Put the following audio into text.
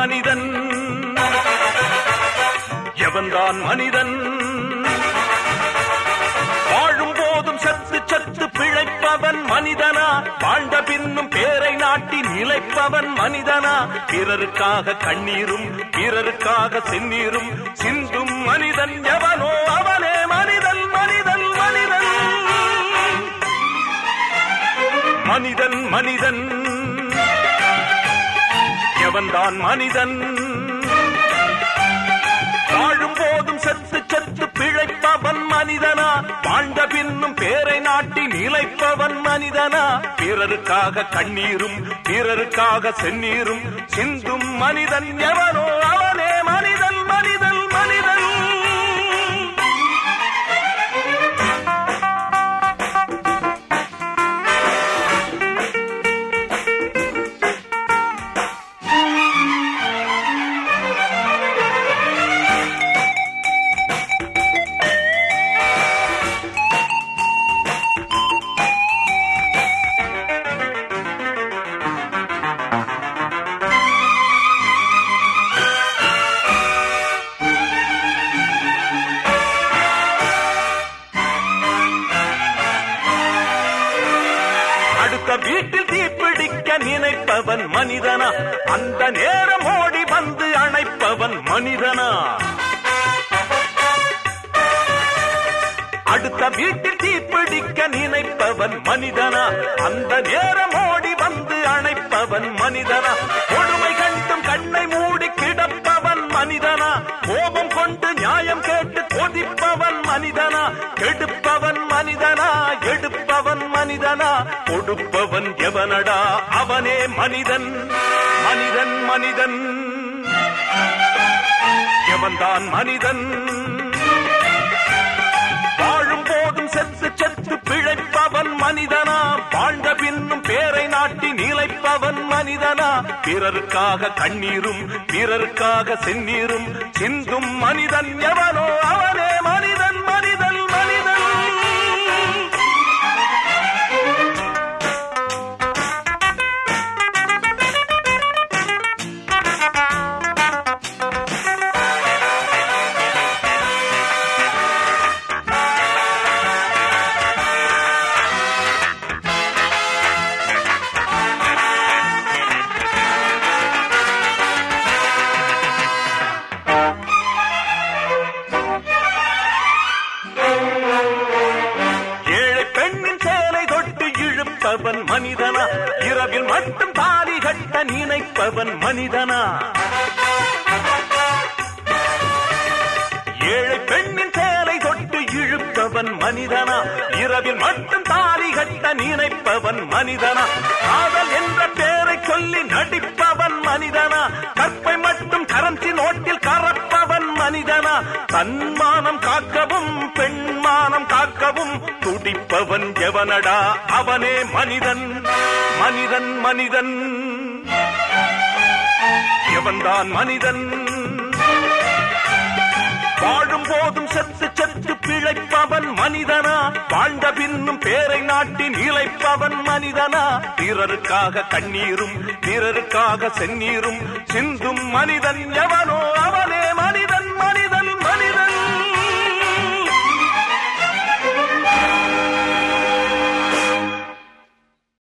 மனிதன் எவன்தான் மனிதன் வாழும் போதும் சத்து சத்து பிழைப்பவன் மனிதனா வாழ்ந்த பின்னும் பேரை நாட்டி நிலைப்பவன் மனிதனா பிறருக்காக கண்ணீரும் பிறருக்காக செந்நீரும் சிந்தும் மனிதன் எவனோ அவனே மனிதன் மனிதன் மனிதன் மனிதன் மனிதன் எவன்தான் மனிதன் வாழும் போதும் செத்து செத்து பிழைப்பவன் மனிதனா வாழ்ந்த பின்னும் பேரை நாட்டி நிலைப்பவன் மனிதனா பிறருக்காக கண்ணீரும் பிறருக்காக செந்நீரும் சிந்தும் மனிதன் எவனோ அவனே மனிதன் மனிதன் மனிதன் அடுத்த வீட்டில் தீப்பிடிக்க நினைப்பவன் மனிதனா அந்த நேரம் ஓடி வந்து அணைப்பவன் மனிதனா அடுத்த வீட்டில் தீப்பிடிக்க நினைப்பவன் மனிதனா அந்த நேரம் ஓடி வந்து அணைப்பவன் மனிதனா கொடுமை கண்டும் கண்ணை மூடி கிடப்பவன் மனிதனா கோபம் கொண்டு நியாயம் கேட்டு கொதிப்பவன் மனிதனா கெடுப்பவன் மனிதனா எடுப்பவன் மனிதனா கொடுப்பவன் எவனடா அவனே மனிதன் மனிதன் மனிதன் எவன்தான் மனிதன் வாழும் போதும் செத்து செத்து பிழைப்பவன் மனிதனா வாழ்ந்த பின்னும் பேரை நாட்டி நிலைப்பவன் மனிதனா பிறருக்காக கண்ணீரும் பிறருக்காக செந்நீரும் சிந்தும் மனிதன் எவனோ அவனே மனிதன் மனிதன் மனிதன் ஏழை பெண்ணின் சேலை தொட்டு இழுப்பவன் மனிதனா இரவில் மட்டும் தாலி கட்ட நினைப்பவன் மனிதனா ஏழை பெண்ணின் சேலை தொட்டு இழுப்பவன் மனிதனா இரவில் மட்டும் தாலி கட்ட நினைப்பவன் மனிதனா காதல் என்ற பெயரை சொல்லி நடிப்பவன் மனிதனா கற்பை மட்டும் கரன்சி நோட்டில் கறப்பவன் மனிதனா தன்மானம் காக்கவும் பெண்மானம் காக்கவும் துடிப்பவன் எவனடா அவனே மனிதன் மனிதன் மனிதன் எவன்தான் மனிதன் வாழும் போதும் செத்து செத்து பிழைப்பவன் மனிதனா வாழ்ந்த பின்னும் பேரை நாட்டி நிலைப்பவன் மனிதனா பிறருக்காக கண்ணீரும் பிறருக்காக செந்நீரும் சிந்தும் மனிதன் எவனோ அவனே மனிதன்